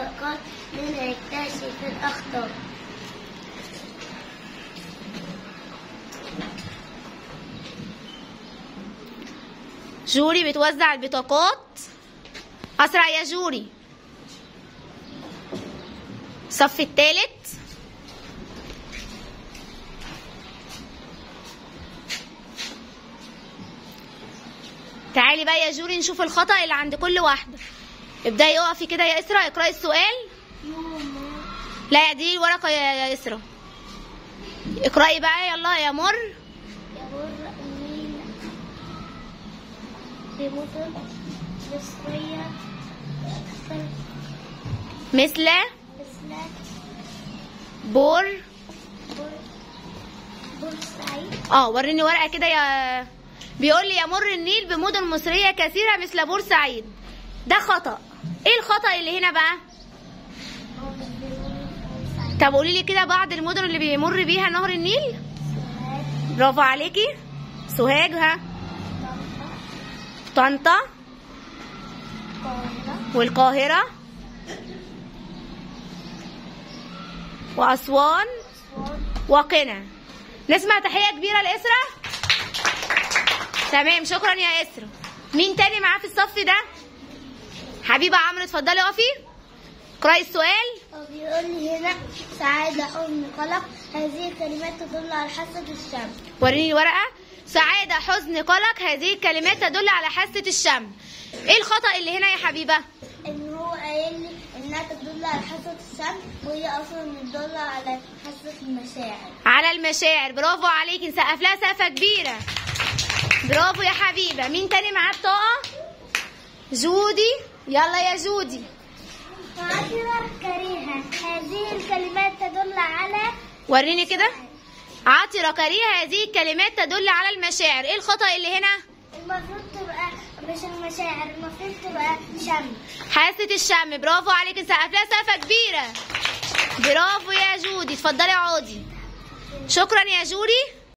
الورقات لنكتشف الأخطاء جوري بتوزع البطاقات أسرع يا جوري الصف الثالث تعالي بقى يا جوري نشوف الخطأ اللي عند كل واحدة ابدأي اقفي كده يا إسراء اقرأي السؤال لا يا دي الورقة يا يا إسراء اقرأي بقى يلا يا مر يمر النيل بمدن مصرية أكثر مثل مثل بور بور- بورسعيد اه وريني ورقه كده يا بيقول لي يمر النيل بمدن مصريه كثيره مثل بورسعيد ده خطا ايه الخطا اللي هنا بقى طب قولي لي كده بعض المدن اللي بيمر بيها نهر النيل برافو عليكي سوهاج ها طنطا والقاهره واسوان وقنا نسمع تحيه كبيره لاسراء تمام شكرا يا اسراء مين تاني معاه في الصف ده حبيبه عمرو اتفضلي اقفي اقراي السؤال وبيقول لي هنا سعادة حزن قلق هذه الكلمات تدل على حاسة الشم وريني الورقه سعاده حزن قلق هذه الكلمات تدل على حاسه الشم ايه الخطا اللي هنا يا حبيبه ان هو قايل لي انها تدل على حاسة الشم وهي اصلا بتدل على حاسة المشاعر على المشاعر برافو عليكي نسقف لها سقفه كبيره برافو يا حبيبه مين تاني معاه بطاقه جودي يلا يا جودي عشرة كريهة هذه الكلمات تدل على وريني كده عاطرة كريهة هذه الكلمات تدل على المشاعر ايه الخطأ اللي هنا المفروض تبقى مش المشاعر المفروض تبقى شم حاسة الشم برافو عليك نسقف لها سقفة كبيرة برافو يا جودي اتفضلي اقعدي شكرا يا جوري